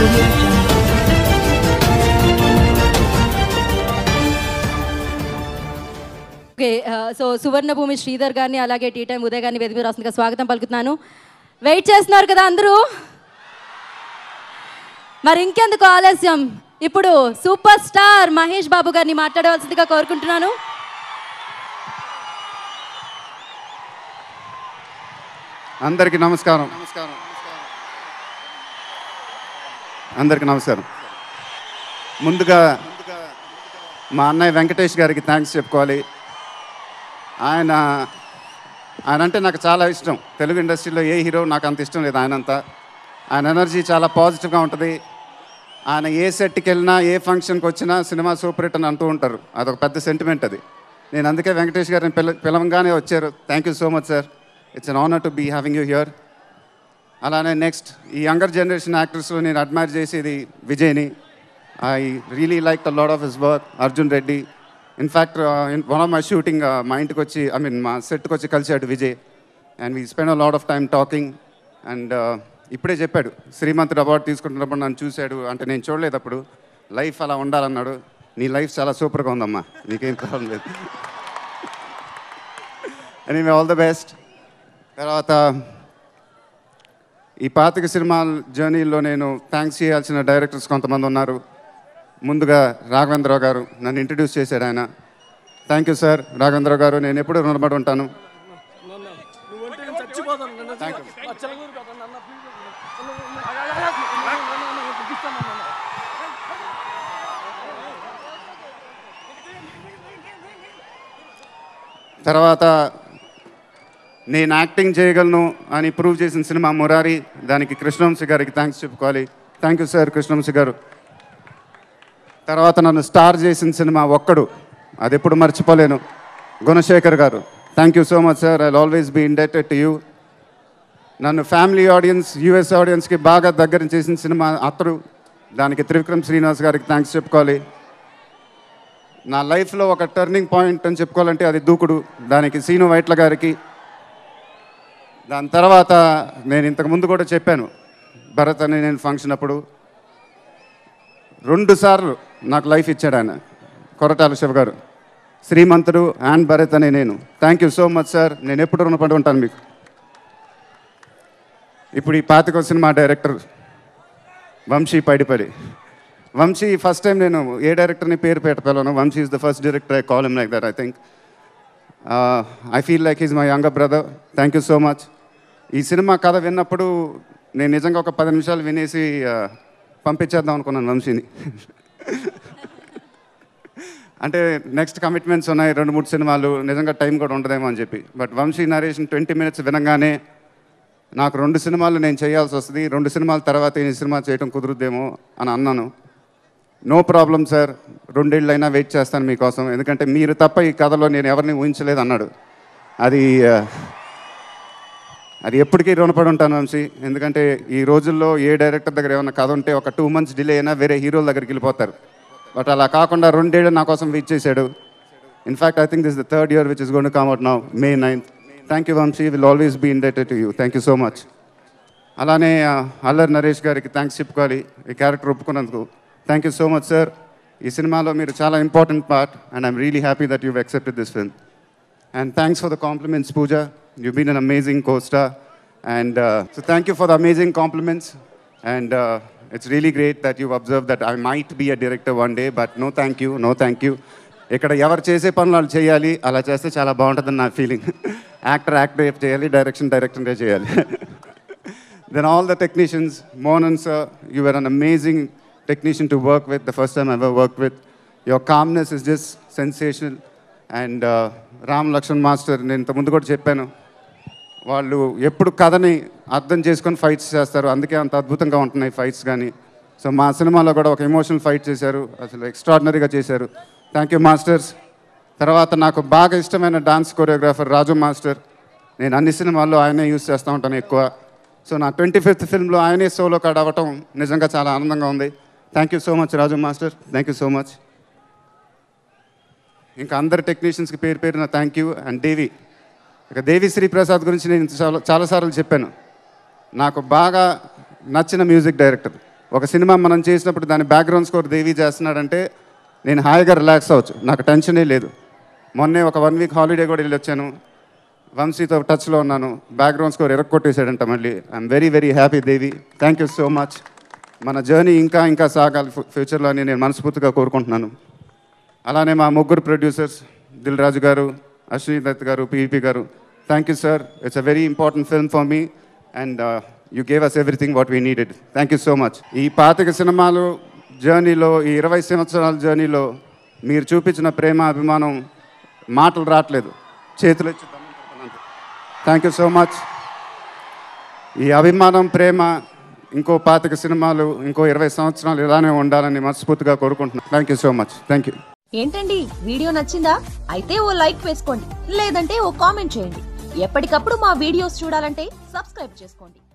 audio jungle. Okay so Suvarnabhoomi Sridhar గారిని అలాగే tea time Uday గారిని వేదిక మీద రాస్తుందిగా స్వాగతం పలుకుతున్నాను వెయిట్ చేస్తున్నారు కదా అందరూ మరి ఇంకెందుకు ఆలస్యం ఇప్పుడు సూపర్ స్టార్ మహేష్ బాబు గారిని మాట్లాడవలసిందిగా కోరుకుంటున్నాను అందరికీ నమస్కారం అందరికీ నమస్కారం ముందుగా మా అన్నయ్య వెంకటేష్ గారికి థ్యాంక్స్ చెప్పుకోవాలి ఆయన ఆయన అంటే నాకు చాలా ఇష్టం తెలుగు ఇండస్ట్రీలో ఏ హీరో నాకు అంత ఇష్టం లేదు ఆయనంతా ఆయన ఎనర్జీ చాలా పాజిటివ్గా ఉంటుంది ఆయన ఏ సెట్కి వెళ్ళినా ఏ ఫంక్షన్కి వచ్చినా సినిమా సూపర్ హిట్ అని అంటూ ఉంటారు అదొక పెద్ద సెంటిమెంట్ అది నేను అందుకే వెంకటేష్ గారిని పిల పిలవంగానే వచ్చారు thank you so much sir it's an honour to be having you here అలానే నెక్స్ట్ ఈ యంగర్ జనరేషన్ యాక్టర్స్లో నేను అడ్మైర్ చేసేది విజయ్ని I really like the lot of his work Arjun Reddy in fact one of my shooting మా ఇంటికి వచ్చి ఐ మీన్ మా సెట్కి వచ్చి కలిసాడు Vijay and we spend a lot of time talking and ఇప్పుడే చెప్పాడు శ్రీమంతుడు అవార్డు తీసుకుంటున్నప్పుడు నన్ను చూశాడు అంటే నేను చూడలేదు అప్పుడు లైఫ్ అలా ఉండాలన్నాడు నీ లైఫ్ చాలా సూపర్గా ఉందమ్మా నీకేం ప్రాబ్లం లేదు ఎనీవే ఆల్ ద బెస్ట్ తర్వాత ఈ పాతిక సినిమా జర్నీలో నేను థ్యాంక్స్ చేయాల్సిన డైరెక్టర్స్ కొంతమంది ఉన్నారు ముందుగా రాఘవేంద్రరావు గారు నన్ను ఇంట్రడ్యూస్ చేశాడు ఆయన థ్యాంక్ యూ సార్ రాఘవేంద్రరావు గారు నేను ఎప్పుడూ రుణపడి ఉంటాను థ్యాంక్ యూ తర్వాత నేను యాక్టింగ్ చేయగలను అని ప్రూవ్ చేసిన సినిమా మురారి దానికి కృష్ణవంశీ గారికి థ్యాంక్స్ చెప్పుకోవాలి థ్యాంక్ యూ సార్ కృష్ణవంశీ గారు తర్వాత నన్ను స్టార్ చేసిన సినిమా ఒక్కడు అది ఎప్పుడు మర్చిపోలేను Gunasekhar garu thank you so much sir I always be indebted to you నన్ను ఫ్యామిలీ ఆడియన్స్ యూఎస్ ఆడియన్స్కి బాగా దగ్గర చేసిన సినిమా అతడు దానికి త్రివిక్రమ్ శ్రీనివాస్ గారికి థ్యాంక్స్ చెప్పుకోవాలి నా లైఫ్లో ఒక టర్నింగ్ పాయింట్ అని చెప్పుకోవాలంటే అది దూకుడు దానికి సీను వైట్ల గారికి దాని తర్వాత నేను ఇంతకు ముందు కూడా చెప్పాను భరత్ అని నేను ఫంక్షన్ అప్పుడు రెండు సార్లు నాకు లైఫ్ ఇచ్చాడు ఆయన కొరటాల శివ గారు శ్రీమంతుడు అండ్ భరత్ అని నేను thank you so much sir నేను ఎప్పుడు రుణపడి ఉంటాను మీకు ఇప్పుడు ఈ పాతిక cinema director Vamshi Paidipally Vamshi first time నేను ఏ డైరెక్టర్ని పేరు పెట్టగలను Vamshi is the first director I call em like that I think I feel like is my younger brother thank you so much ఈ సినిమా కథ విన్నప్పుడు నేను నిజంగా ఒక పది నిమిషాలు వినేసి uh, పంపించేద్దాం అనుకున్నాను వంశీని అంటే నెక్స్ట్ కమిట్మెంట్స్ ఉన్నాయి రెండు మూడు సినిమాలు నిజంగా టైం కూడా ఉండదేమో అని చెప్పి but Vamshi narration twenty minutes వినగానే నాకు రెండు సినిమాలు నేను చేయాల్సి వస్తుంది రెండు సినిమాల తర్వాత ఈ సినిమా చేయడం కుదురుద్దేమో అని అన్నాను నో ప్రాబ్లం సార్ రెండేళ్ళైనా వెయిట్ చేస్తాను మీకోసం ఎందుకంటే మీరు తప్ప ఈ కథలో నేను ఎవరిని ఊహించలేదు అన్నాడు అది ఆ, అది ఎప్పటికీ రుణపడి ఉంటాను వంశీ ఎందుకంటే ఈ రోజుల్లో ఏ డైరెక్టర్ దగ్గర ఏమైనా కథ ఉంటే ఒక టూ మంత్స్ డిలే అయినా వేరే హీరోల దగ్గరికి వెళ్ళిపోతారు బట్ అలా కాకుండా రెండేళ్ళు నా కోసం వెయిట్ చేశాడు in fact I think this the third year which is gonna come out now May ninth thank you Vamshi will always be indebted to you thank you so much అలానే ఆ, అల్లరి నరేష్ గారికి థ్యాంక్స్ చెప్పుకోవాలి ఈ క్యారెక్టర్ ఒప్పుకున్నందుకు thank you so much sir ఈ సినిమాలో మీరు చాలా important part and I'm really happy that you've accepted this film and thanks for the compliments pooja you've been an amazing co-star and uh, so thank you for the amazing compliments and uh, it's really great that you've observed that i might be a director one day but no thank you no thank you ఇక్కడ ఎవరు చేసే పనులు వాళ్ళు చేయాలి అలా చేస్తే చాలా బాగుంటుందని నా ఫీలింగ్ యాక్టర్ యాక్టర్ చేయాలి డైరెక్షన్ డైరెక్టరే చేయాలి then all the technicians, Mohan sir, you were an amazing technician to work with, the first time I ever worked with. Your calmness is just sensational. And uh, Ram Lakshman master నేను ఇంత ముందు కూడా చెప్పాను వాళ్ళు ఎప్పుడు కథని అర్థం చేసుకొని ఫైట్స్ చేస్తారు అందుకే అంత అద్భుతంగా ఉంటున్నాయి ఫైట్స్ కానీ సో మా సినిమాలో కూడా ఒక ఎమోషనల్ ఫైట్ చేశారు అసలు ఎక్స్ట్రాడినరీగా చేశారు థ్యాంక్ యూ మాస్టర్స్ తర్వాత నాకు బాగా ఇష్టమైన డాన్స్ కొరియోగ్రాఫర్ రాజు మాస్టర్ నేను అన్ని సినిమాల్లో ఆయనే యూస్ చేస్తూ ఉంటాను ఎక్కువ సో నా ట్వంటీ ఫిఫ్త్ ఫిల్మ్లో ఆయనే సోలో కార్డ్ అవ్వటం నిజంగా చాలా ఆనందంగా ఉంది thank you so much Raju master thank you so much ఇంకా అందరి టెక్నీషియన్స్కి పేరు పేరున థ్యాంక్ యూ అండ్ దేవి ఇక దేవి శ్రీ ప్రసాద్ గురించి నేను చాలా చాలాసార్లు చెప్పాను నాకు బాగా నచ్చిన మ్యూజిక్ డైరెక్టర్ ఒక సినిమా మనం చేసినప్పుడు దాని బ్యాక్గ్రౌండ్ స్కోర్ దేవి చేస్తున్నాడంటే నేను హాయిగా రిలాక్స్ అవ్వచ్చు నాకు టెన్షనే లేదు మొన్నే ఒక వన్ వీక్ హాలిడే కూడా వెళ్ళి వచ్చాను వంశీతో టచ్లో ఉన్నాను బ్యాక్గ్రౌండ్ స్కోర్ ఎరక్కొట్టేశాడంట మళ్ళీ I'm very very happy Devi thank you so much మన జర్నీ ఇంకా ఇంకా సాగాలి ఫ్యూ- ఫ్యూచర్లో అని నేను మనస్ఫూర్తిగా కోరుకుంటున్నాను అలానే మా ముగ్గురు ప్రొడ్యూసర్స్ దిల్ రాజు గారు అశ్విని దత్ గారు పిఈపి garu thank you sir it's a very important film for me and you gave us everything what we needed thank you so much ఈ పాతిక సినిమాలు జర్నీలో ఈ ఇరవై సంవత్సరాల జర్నీలో మీరు చూపించిన ప్రేమ అభిమానం మాటలు రావట్లేదు చేతులు ఇచ్చి థ్యాంక్ యూ సో మచ్ ఈ అభిమానం ప్రేమ ఇంకో పాతిక సినిమాలు ఇంకో ఇరవై సంవత్సరాలు ఇలానే ఉండాలని మనస్ఫూర్తిగా కోరుకుంటున్నాను thank you so much thank you ఏంటండి వీడియో నచ్చిందా అయితే ఓ లైక్ వేసుకోండి లేదంటే ఓ కామెంట్ చేయండి ఎప్పటికప్పుడు మా వీడియోస్ చూడాలంటే సబ్స్క్రైబ్ చేసుకోండి